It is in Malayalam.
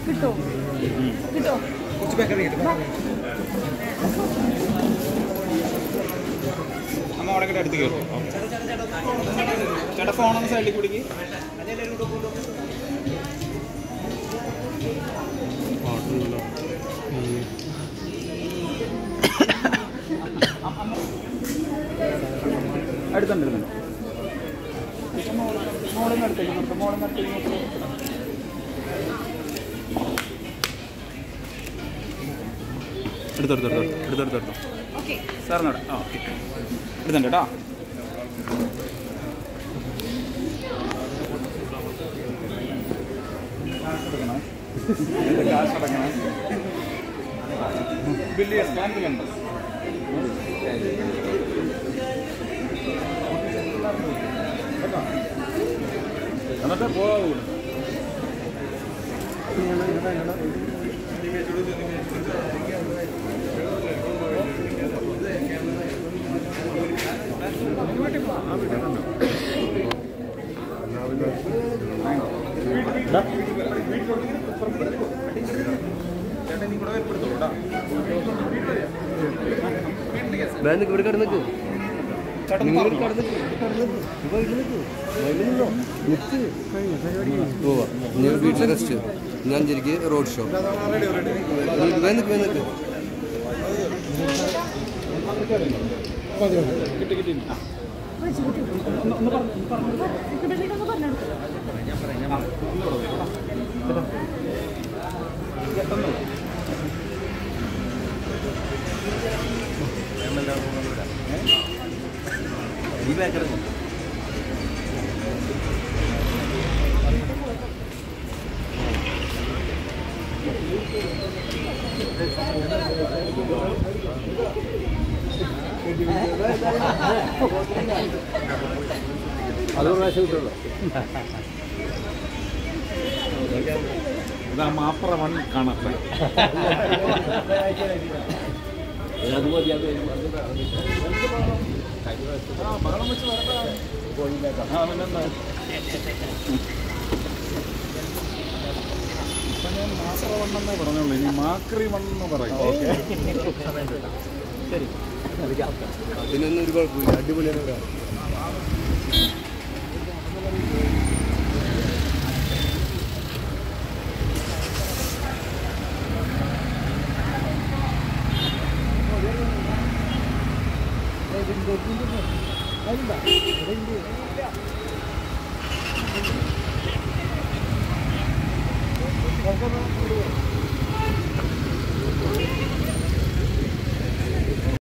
കിട്ടോ കിട്ടോ അമ്മ അവിടെ കിட்ட അടുത്ത് കയറും ചേട്ടാ ഫോണൊന്ന് സൈഡിൽ കുടിക്ക് അടുത്തുണ്ട് അടുത്തുണ്ട് മോളിൽ നിന്ന് അടുത്തേക്ക് നിർത്തും മോളിൽ നിന്ന് അടുത്തേക്ക് നിർത്തും എടുത്തെടുത്തെടുത്തോ എടുത്തെടുത്തെടുത്തോ ഓക്കെ സാറിനോട് ആ ഓക്കെ എടുത്തുണ്ട് കേട്ടോ കാശെടുക്കണേ എന്ത് കാശടക്കണേ ബില്ല് സ്കാൻ ബില്ലുണ്ട് എന്നിട്ട് പോകാവൂ ചേട്ടൻ നീ കൂടെ ഏർപ്പെടുത്തോ കേട്ടോ ബാങ്ക് ഇവിടെ കിടന്നിട്ട് ചേട്ടൻ നിങ്ങൾ പറഞ്ഞോ. കിടന്നിട്ട് ഇപ്പൊ ഇവിടെ നിൽക്കൂ വൈകിട്ട് നിന്നോ നിൽക്ക് പോവാ ഞാൻ വീട്ടിൽ റെസ്റ്റ് ഞാൻ ശരിക്ക് റോഡ് ഷോ വേനക്ക് വേനക്ക് കിട്ടി കിട്ടി ആ. വിളിച്ചു കിട്ടി കിട്ടുന്നൊക്കെ പറഞ്ഞെടുത്തു പെട്ടെന്ന് വിടാം. അത് പ്രാവശ്യം കിട്ടുള്ളൂ ഇതാ മാപ്ര വൺ കാണട്ടെ അത് മതി അത് ആ ബഹളം വെച്ച് വരട്ടെ ആ പിന്നെന്താ ഇപ്പൊ ഞാൻ മാപ്ര വണ്ണെന്നേ പറഞ്ഞോളൂ ഇനി മാക്രി വണ്ണെന്ന് പറയും അതിനൊന്നും ഒരു കുഴപ്പമില്ല അടിപൊളിയാണ് ഒരാൾ ആ